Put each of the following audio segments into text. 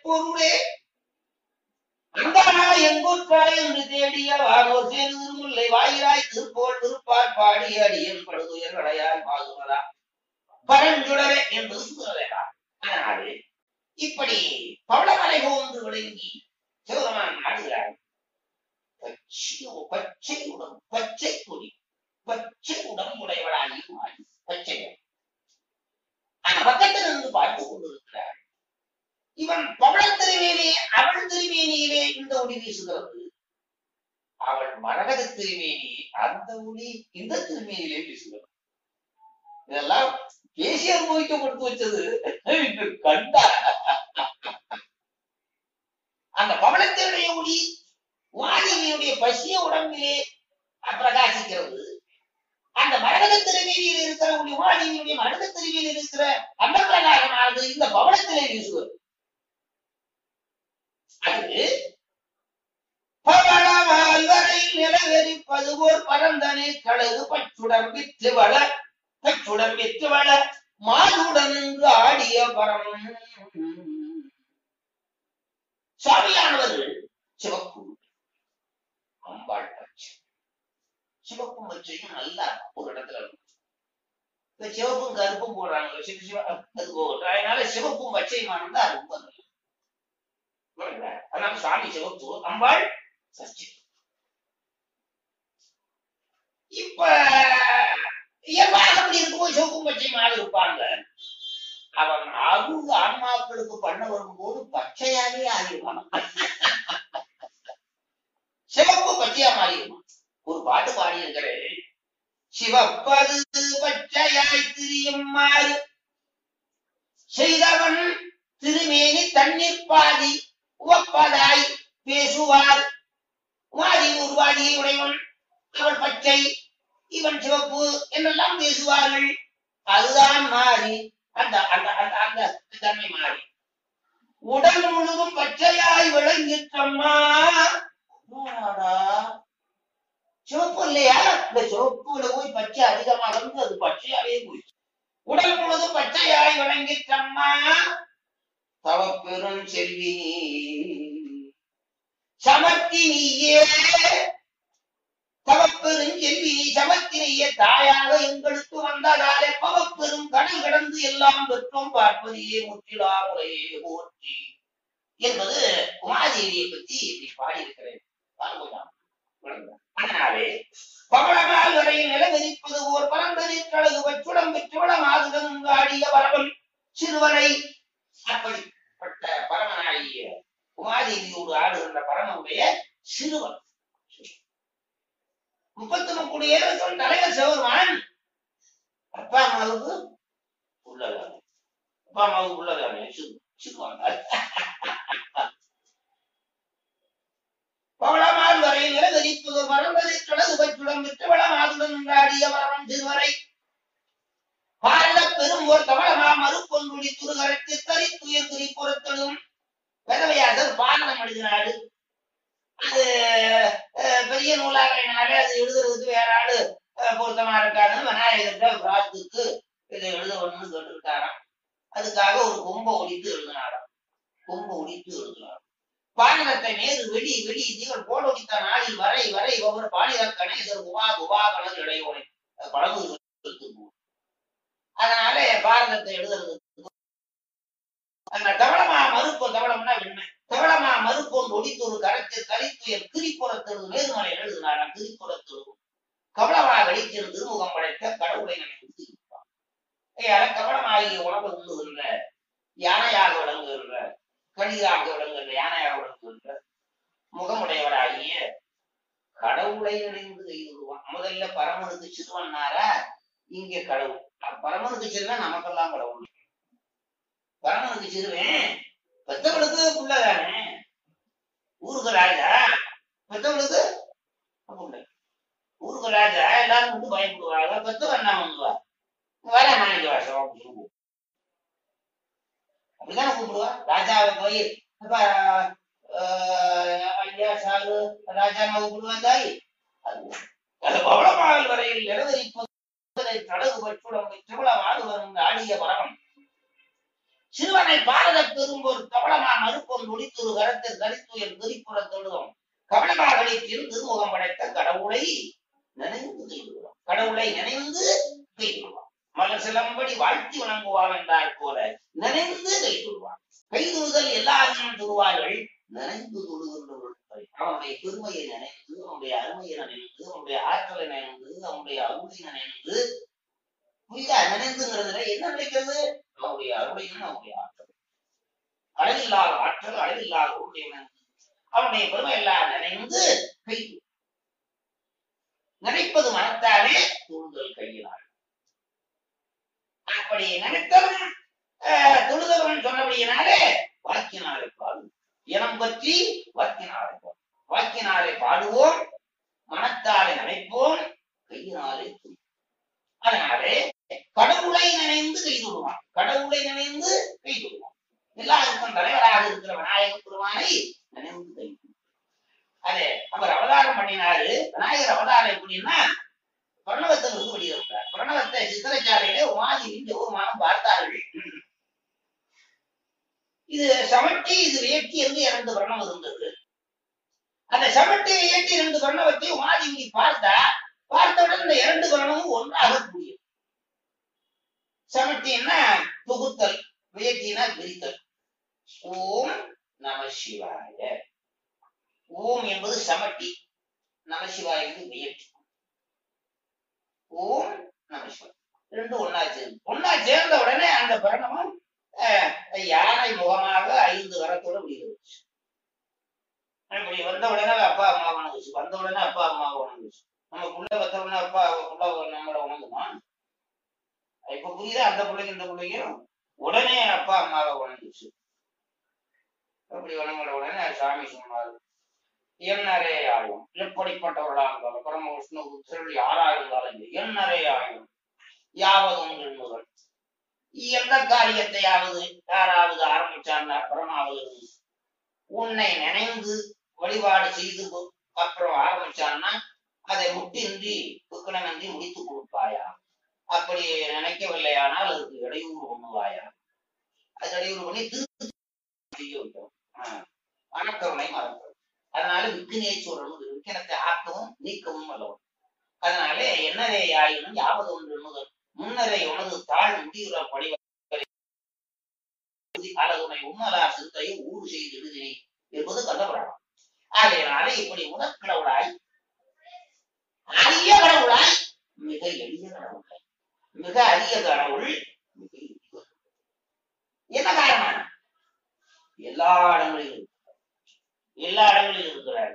பொருளே அந்தனா எங்கூற்றாய் என்று தேடிய வானோர் சேரு திருமுல்லை வாயிலாய் திருப்போல் திருப்பார் பாடி அடியன் படுதுயர் கடையாய் பாதுமதா பரஞ்சுடரே என்பது சுடரேடா அதனாலே இப்படி பவளமலை போன்று விளங்கி சிவபெருமான் நாடுகிறார் பச்சை பச்சை உடம் பச்சை கொடி பச்சை உடம்புடையவளாகி மாறி பச்சை அந்த பக்கத்தில் இருந்து பார்த்து கொண்டிருக்கிறார் இவன் பவள திருமேனி அவள் திருமேனியிலே இந்த ஒளி வீசுகிறது அவள் மரகத திருமேனி அந்த ஒளி இந்த திருமேனியிலே வீசுகிறது இதெல்லாம் பேசி அனுபவிக்க கொடுத்து வச்சது இன்று கண்டா அந்த பவளத்தினுடைய ஒளி வாலியினுடைய பசிய உடம்பிலே பிரகாசிக்கிறது அந்த மரகத திருமேனியில் இருக்கிற ஒளி வாலியினுடைய மரகத திருமேனியில் இருக்கிற அந்த பிரகாசமானது இந்த பவளத்திலே வீசுவது அது பவளமால் வரை நிலவெறிப்பது போர் பரந்தனை கழகு பச்சுடன் விற்று வள பச்சுடன் விற்று வள மாதுடன் நின்று ஆடிய பரம் சுவாமியானவர்கள் சிவப்பு அம்பாள் பச்சை சிவப்பும் பச்சையும் நல்லா ஒரு இடத்துல இருக்கும் இந்த சிவப்பும் கருப்பும் போடுறாங்க சிவ சிவ அது போகட்டும் அதனால சிவப்பும் பச்சையுமானம் தான் ரொம்ப நல்லது புரியுதா? அதனால சாமி சிவப்பு அம்பாள் பச்சை இப்ப இயல்பாக அப்படி இருக்கும்போது சிவப்பும் பச்சையுமாக இருப்பாங்க அவன் அருள் ஆன்மாக்களுக்கு பண்ண வரும்போது பச்சையாவே ஆகிடுவான் சிவப்பு பச்சையா மாறிடுவான் ஒரு பாட்டு பாடி இருக்கிறேன் சிவப்பது பச்சையாய் திரியுமாறு செய்தவன் திருமேனி தண்ணீர் பாதி உவப்பதாய் பேசுவார் வாதி உருவாதியை உடையவன் அவள் பச்சை இவன் சிவப்பு என்றெல்லாம் பேசுவார்கள் அதுதான் மாறி அந்த அந்த அந்த அந்த தன்மை மாறி உடல் முழுதும் பச்சையாய் விளங்கிற்றம்மா அடாடா. சிவப்பு இல்லையா இந்த சிவப்புல போய் பச்சை அதிகமாக இருந்து அது பச்சையாவே போயிடுச்சு உடல் முழுதும் பச்சையாய் விளங்கிற்றம்மா தவப்பெரும் செல்வி சமர்த்தினியே தவப்பெரும் செல்வி சமத்தினியே தாயாக எங்களுக்கு வந்ததாலே பவப்பெரும் கடல் கடந்து எல்லாம் பெற்றோம் பார்ப்பதையே முற்றிலா முறையே போற்றி என்பது உமாதேவியை பற்றி இப்படி பாடியிருக்கிறேன் பாருங்களாம். அதனாலே பவளமால் வரையில் நிலவெறிப்பது ஓர் பரந்தனின் கழகு வச்சுடம் பெற்றுவிடம் ஆதுடன் ஆடிய வரவன் சிறுவனை அப்படிப்பட்ட பரமனாகிய உமாதேவியோடு ஆடுகின்ற பரமனுடைய சிறுவன் முப்பத்தி முக்குடியே தலைவர் சிவருமான் அப்பா அம்மாவுக்கு உள்ளதானே அப்பா அம்மாவுக்கு உள்ளதானே சிறு சிறுவன் பவளமால் வரையில் நிலவெறிப்பது மறந்ததை கழகு பச்சுடம் விற்றுவளம் ஆதுடன் ஆடிய வரவன் சிறுவரை பாரத பெரும்போர் தமிழமா மறுப்பொன்றுடி துருகரத்து தரித்துயர் குறிப்புறத்தலும் வேதவையாசர் பாரதம் எழுதினாரு அது அஹ், பெரிய நூலாகிறனால அது எழுதுறதுக்கு வேற ஆளு அஹ், பொருத்தமா இருக்காதுன்னு விநாயகர்கிட்ட பிராத்துக்கு இதை எழுதணும்னு கேட்டுக்கிட்டாராம் அதுக்காக ஒரு கொம்பை ஒடித்து எழுதினாராம் கொம்பை ஒடித்து எழுதினாராம் பாரதத்தை நேரு வெடி வெடி தீவன் போடொடித்த நாளில் வரை வரை ஒவ்வொரு பாணித கணேசர் குபா குபா கணக்கு இடையோனை பழகு அதனால பாரதத்தை எழுதுறது அந்த தவளமா மறுப்பு தவளம்னா வெண்மை தவளமா மறுப்பொன் ஒடித்தொரு கரைத்து கரித்துயர் திரிப்புறத்தெழுது வேறுமலை எழுதினாராம் திரிப்புறத்தெழுது கவளமா வெளித்திரு திருமுகம் படைத்த கடவுளை நினைத்து இருப்பான் ஐயால கவளமாகிய உணவு உண்ணுகின்ற யானையாக விளங்குகின்ற கடிதாக விளங்குகின்ற யானையாக விளங்குகின்ற முகமுடையவராகிய கடவுளை நினைந்து கைதுவான் முதல்ல பரமனுக்கு சிறுவன்னாரா இங்க கடவுள் அப்ப பரமனுக்கு சிறுவன் நமக்கெல்லாம் கடவுள் பரமனுக்கு சிறுவன் பெத்தவளுக்கு புள்ளதானே ஊருக்கு ராஜா பெத்தவளுக்கு புள்ள ஊருக்கு ராஜா எல்லாரும் வந்து பயப்படுவாங்க பெத்தவன் என்ன பண்ணுவா வர மாணிக்க வாசம் அப்படின்னு கூப்பிடுவா. அப்படிதானே கூப்பிடுவா ராஜாவை போய் அப்ப ஆஹ், ஐயா சாரு ராஜா கூப்பிடுவான் தாய் அது அது பவளமாகல் வரையில் எழுதரிப்பதை கடகு பற்றுடம் திருவிழாவாது வரும் ஆடிய வரவன் சிறுவனை பாரத பெரும்போர் தவளமா மறுப்பொன் ஒளித்துரு கரத்தில் கரித்துயர் குறிப்புற தொழுதும் கவனமாகலின் திருமுகம் படைத்த கடவுளை நினைந்து கைவிடுவோம் கடவுளை நினைந்து கைவிடுவான் மலர் சிலம்படி வாழ்த்தி வணங்குவான் என்றால் போல நினைந்து கைவிடுவான் கைதுறுதல் எல்லாரும் சொல்வார்கள் நினைந்து தொழுகின்றவர்கள் அவனுடைய பெருமையை நினைந்து அவனுடைய அருமையை நினைந்து அவனுடைய ஆற்றலை நினைந்து அவனுடைய அருளை நினைந்து புரியுதா நினைந்துங்கிறதுல என்ன நினைக்கிறது அவனுடைய அருளையும் அவனுடைய ஆற்றல் அளவில்லாத ஆற்றல் அளவில்லாத உடைய நினைந்து அவனுடைய பெருமை எல்லாம் நினைந்து கை நினைப்பது மனத்தாலே தூண்டுதல் கையினாள் அப்படி நினைத்தவன் ஆஹ், தொழுதவன் சொன்னபடியினாலே வாக்கினாரை பாடும் இனம் பற்றி வாக்கினாரை பாடும் வாக்கினாரை பாடுவோம் மனத்தாலே நினைப்போம் கையினாலே துதி. அதனாலே கடவுளை நினைந்து கைதுடுவான் கடவுளை நினைந்து கைதுடுவான் எல்லாருக்கும் தலைவராக இருக்கிற விநாயக பெருமானை நினைந்து கைது அது அவர் அவதாரம் பண்ணினாரு விநாயகர் அவதாரம் எப்படின்னா பிரணவத்தை வெளியிட்டார் பிரணவத்தை சித்திரச்சாலையிலே உமாதி ஒரு மாதம் பார்த்தார்கள் இது சமட்டி இது வேட்டி என்று இரண்டு வர்ணம் இருந்தது அந்த சமட்டி வேட்டி இரண்டு வர்ணவத்தை உமாதேவி பார்த்தா பார்த்தவுடன் இந்த இரண்டு வர்ணமும் ஒன்றாக கூடியது சமட்டின்னா தொகுத்தல் வேட்டினா பிரித்தல் ஓம் நம சிவாய ஓம் என்பது சமட்டி நமசிவாய என்பது வேட்டி ஓம் நமசிவாய ரெண்டு ஒன்னா சேர்ந்து ஒன்னா சேர்ந்த உடனே அந்த பிரணவம் அஹ், யானை முகமாக ஐந்து வரத்தோட முடிகிறது இப்படி வந்த உடனே அப்பா அம்மா வணங்குச்சு வந்த உடனே அப்பா அம்மா வணங்குச்சு நம்ம புள்ள வந்த உடனே அப்பா புள்ள நம்மள வணங்குமா இப்ப புரியுதா அந்த பிள்ளைங்க இந்த பிள்ளையும் உடனே அப்பா அம்மாவை வணங்குச்சு அப்படி வணங்கின உடனே சாமி சொன்னாரு என்னரே ஆயும் எப்படிப்பட்டவர்களாக இருந்தாலும் பரம விஷ்ணு புத்திரர்கள் யாரா இருந்தாலும் சரி, என்னரே ஆயும் யாவதும் எண்ணுகள் எந்த காரியத்தையாவது யாராவது ஆரம்பிச்சான்னா அப்புறமாவது உன்னை நினைந்து வழிபாடு செய்து கொ- அப்புறம் ஆரம்பிச்சான்னா அதை முட்டின்றி புக்கணமின்றி முடித்து கொடுப்பாயா அப்படி நினைக்கவில்லையானால் அதுக்கு இடையூறு பண்ணுவாயா அது இடையூறு பண்ணி திருப்பி செய்ய வைக்கும் ஆஹ் அணக்கவனை மறக்கிறது அதனால விக்கினேஸ்வரன் விக்கினத்தை ஆக்கவும் நீக்கவும் வல்லவன் அதனால என்னரே ஆயினும் யாவது ஒன்று எண்ணுதல் முன்னரை உனது தாழ் முடிகிற படி அழகுனை உன்னலா சிந்தையை ஊறு செய்து எழுதினே என்பது கண்டபுராணம் ஆகையினால இப்படி முதற் கடவுளாய் அரிய கடவுளாய் மிக எளிய கடவுளாய் மிக அரிய கடவுள் மிக எளிய என்ன காரணம் எல்லா இடங்களிலும் இருக்கிறார். எல்லா இடங்களிலும் இருக்கிறார்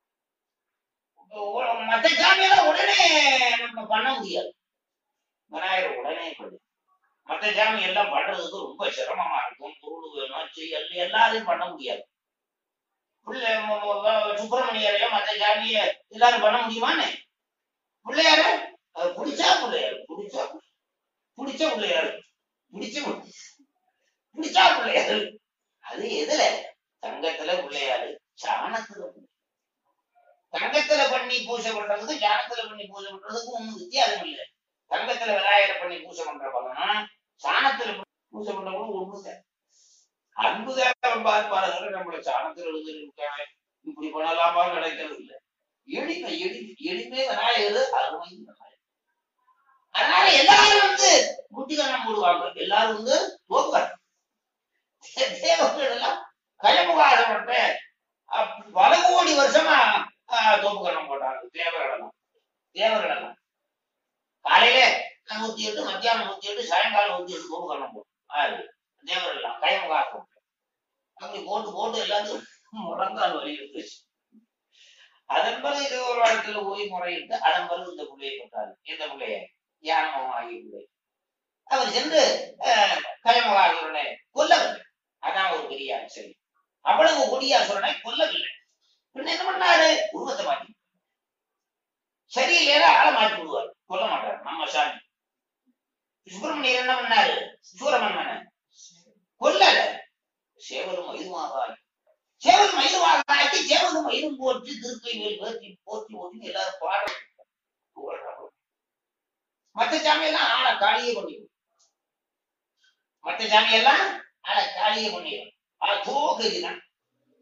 உ- மத்த சாமியெல்லாம் உடனே நம்ம பண்ண முடியாது விநாயகர் உடனே பண்ணு மத்த சாமி எல்லாம் பண்றதுக்கு ரொம்ப சிரமமா இருக்கும் பொருள் வேணும் செய்யல் எல்லாரையும் பண்ண முடியாது பிள்ளை ம- ம- வ- சுப்பிரமணியரையோ மத்த சாமிய எல்லாரும் பண்ண முடியுமான்னு பிள்ளையார அது பிடிச்சா பிள்ளையார் பிடிச்சா பிடிச்ச பிள்ளையார் பிடிச்ச பிள்ளை- பிடிச்சா பிள்ளையார் அது எதுல தங்கத்துல பிள்ளையாரு சாணத்துல பிள்ளை. தங்கத்துல பண்ணி பூஜை பண்றதுக்கும் சாணத்துல பண்ணி பூஜை பண்றதுக்கும் ஒண்ணும் வித்தியாசம் இல்லை தங்கத்துல விநாயகரை பண்ணி பூஜை பண்ற பலனும் சாணத்துல பூஜை பண்ற கூட ஒண்ணுதான் அன்புதான் பார்ப்பார்கள் நம்மள சாணத்துல எழுதிருக்காங்க இப்படி பண்ணலாமா நினைக்கிறது இல்லை எளிமை எளிமை எளிமை விநாயகர் அருமை விநாயகர் அதனால எல்லாரும் வந்து குட்டிகரணம் போடுவாங்க எல்லாரும் வந்து தோப்பார் தேவர்கள் எல்லாம் கயமுகாசப்பட்ட பல கோடி வருஷமா ஆஹ், தோப்புக்கரணம் போட்டாங்க தேவர்கள் எல்லாம் தேவர்கள் எல்லாம் காலையில நூத்தி எட்டு மத்தியானம் நூத்தி எட்டு சாயங்காலம் நூத்தி எட்டு தோப்புக்கரணம் போட்டோம் ஆறு தேவர்கள் எல்லாம் கயமுகாசம் அப்படி போட்டு போட்டு எல்லாத்துக்கும் முழங்கால் வலி இருந்துச்சு அதன் பிறகு இது ஒரு இடத்துல போய் முறையிட்டு அதன் பிறகு இந்த பிள்ளையை பெற்றாரு இந்த பிள்ளைய யானமம் ஆகிய பிள்ளை அவர் சென்று கயமகாசுரனை கொல்லவில்லை அதான் ஒரு பெரிய ஆச்சரியம் அவ்வளவு கொடியாசுரனை கொல்லவில்லை பின்ன என்ன பண்ணாரு உருவத்தை மாற்றி சரியில்லையா ஆளை மாற்றி விடுவார் கொல்ல மாட்டார் நம்ம சாமி சுப்பிரமணியர் என்ன பண்ணாரு சூரமன்மன கொல்லல சேவலும் மயிலுமாகாய் சேவல் மயிலுமாக ஆக்கி சேவலும் மயிலும் போற்றி திருக்கை மேல் வேற்றி போற்றி ஓட்டி எல்லாரும் பாட புகழ்றாங்க. மத்த சாமியெல்லாம் ஆளை காலியே பண்ணிடும் மத்த சாமியெல்லாம் ஆளை காலியே பண்ணிடும் ஆளை தோக்குதுதான்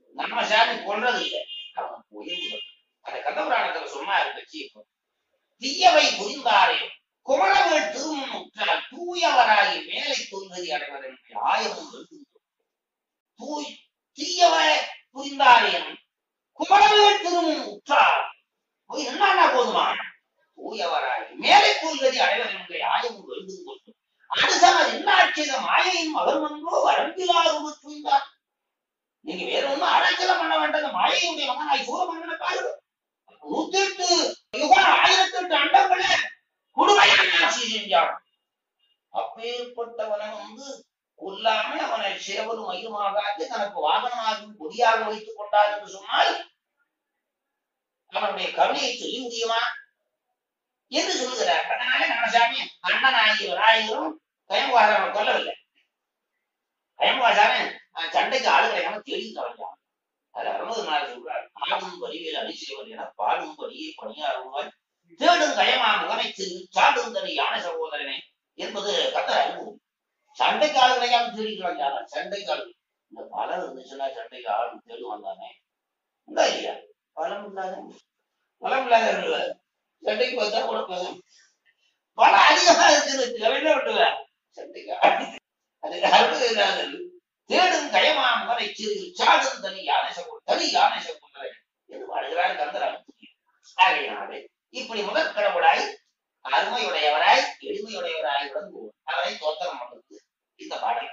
நம்ம சாமி கொன்றது இல்லை அவன் உயர்வு அந்த கந்தபுராணத்துல சொன்னா இருந்துச்சு இப்போ தீயவை புரிந்தாரே குமரவேள் திருமுன் உற்றால் தூயவராகி மேலை தோல்வதி அடைவதன் ஆயமும் எழுதுகிறோம் தூய் தீயவை புரிந்தாரேனும் குமரவேள் திருமுன் உற்றால் போய் என்னன்னா போதுமா தூயவராகி மேலை தோல்வதி அடைவதன் ஆயமும் எழுதும் கொண்டு அடுத்தவர் என்னாட்சித மாயையும் மகர்மன்றோ வரம்பிலாறு புரிந்தார் நீங்க வேற ஒண்ணும் அடைச்சலம் பண்ண வேண்டாம் மாயையுடைய மகனாய் சூரமங்கல பாருங்க நூத்தி எட்டு யுகம் ஆயிரத்தி எட்டு அண்டங்களை கொடுமையான ஆட்சி செஞ்சான் அப்பேற்பட்டவனை வந்து கொல்லாம அவனை சேவலும் மயிலுமாகாது தனக்கு வாகனமாகவும் கொடியாக வைத்துக் கொண்டார் என்று சொன்னால் அவனுடைய கருணையை சொல்லி முடியுமா என்று சொல்லுகிறார் அதனால நமசாமி அண்ணன் ஆகிய விநாயகரும் கயம்வாசனை கொல்லவில்லை கயம்வாசான சண்டைக்கு ஆளு கிடைக்காம தேடி கலைஞ்சான் அதுல அறுபது நாள் சொல்றார் ஆடும் வரிவேல் அணிசேவல் என பாடும் படியை பணியாறுவாய் தேடும் கயமா முகனை திரு சாடும் தனி யானை சகோதரனே என்பது கத்தர் அனுபவம் சண்டைக்கு ஆள் கிடைக்காம தேடி கலைஞ்சாங்க சண்டைக்கு ஆள் இந்த பலம் இருந்துச்சுன்னா சண்டைக்கு ஆள் தேடி வந்தானே உண்டா இல்லையா பலம் இல்லாத பலம் இல்லாத சண்டைக்கு வந்தா கூட பலம் பலம் அதிகமா இருக்குது என்ன விட்டுவேன் சண்டைக்கு ஆள் அதுக்கு அறுபது இல்லாதது தேடும் கயமாம் வரை சிறு சாடும் தனி யானை சகோதரன் தனி யானை சகோதரன் என்று வாழ்கிறார் கந்தர் ஆகையினாலே இப்படி முதற் கடவுளாய் அருமையுடையவராய் எளிமையுடையவராய் விளங்குவோம் அவரை தோத்திரம் பண்ணுறது இந்த பாடல்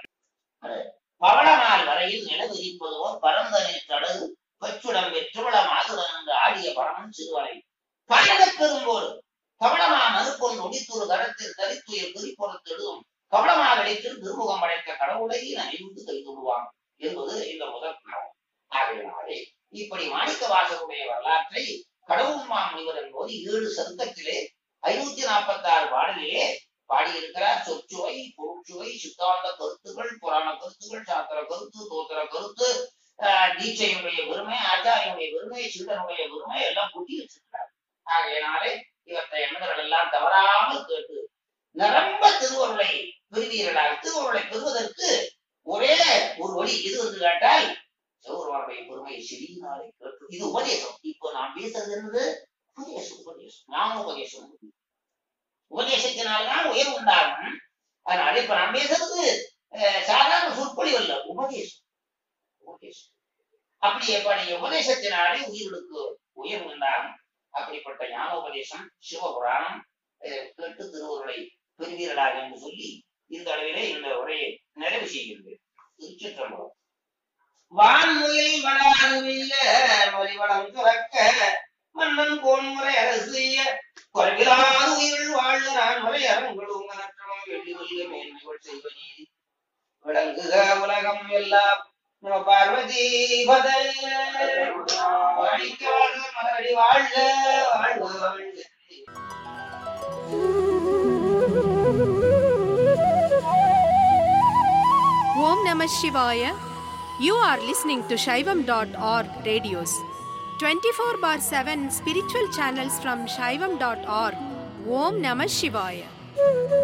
பவள நாள் வரையில் நிலவிரிப்பதுவோ பரந்தனை தடகு பச்சுடம் வெற்றுவள மாதுடன் என்று ஆடிய பரமன் சிறுவரை பயண பெரும்போடு கவளமா மறுப்பொன் நொடித்தொரு கரத்தில் தரித்துயர் குறிப்பொருத்தெழுதும் கவளமா அழைத்தில் திருமுகம் படைத்த கடவுளை நினைந்து கைதுடுவான் என்பது இந்த முதல் பாடம் ஆகையினாலே இப்படி மாணிக்க வாசகருடைய வரலாற்றை கடவுள் மாமுனிவர் என்பது ஏழு சருக்கத்திலே ஐநூத்தி நாற்பத்தி ஆறு பாடலிலே பாடியிருக்கிறார் சொற்சுவை பொருட்சுவை சித்தாந்த கருத்துக்கள் புராண கருத்துக்கள் சாத்திர கருத்து தோத்திர கருத்து தீட்சையுடைய பெருமை ஆச்சாரியனுடைய பெருமை சீடனுடைய பெருமை எல்லாம் கூட்டி வச்சிருக்கிறார் ஆகையினாலே இவற்றை எண்ணங்கள் எல்லாம் தவறாமல் கேட்டு நிரம்ப திருவருளை பெறுவீர்களாக திருவருளை பெறுவதற்கு ஒரே ஒரு வழி எது என்று கேட்டால் சிவபெருமானுடைய பெருமையை செடியினாலே கேட்டு இது உபதேசம் இப்போ நான் பேசுறது என்னது உபதேசம் உபதேசம் ஞான உபதேசம் உபதேசத்தினால்தான் உயர்வு உண்டாகும் அதனால இப்ப நான் பேசுறது சாதாரண சொற்பொழிவு அல்ல உபதேசம் உபதேசம் அப்படி எப்படி உபதேசத்தினாலே உயிர்களுக்கு உயர்வு உண்டாகும் அப்படிப்பட்ட ஞான உபதேசம் சிவபுராணம் கேட்டு திருவருளை பெறுவீர்களாக என்று சொல்லி இந்த அளவிலே இந்த உரையை நிறைவு செய்கின்றேன் திருச்சிற்றம்பலம் வான்முயில் வளாகவில்ல மொழிவளம் துறக்க மன்னன் கோன்முறை அரசு செய்ய குறைவிலாது உயிர்கள் வாழ்க நான் முறை அரங்களும் நற்றமும் வெள்ளி வெல்க மேன்மைகள் செய்வ நீதி விளங்குக உலகம் எல்லாம் நம பார்வதி பதைய வாழிக்க வாழ்க மலரடி வாழ்க வாழ்க வாழ்க Om Namah Shivaya. You are listening to Shaivam.org radios. 24 bar 7 spiritual channels from Shaivam.org. Om Namah Shivaya.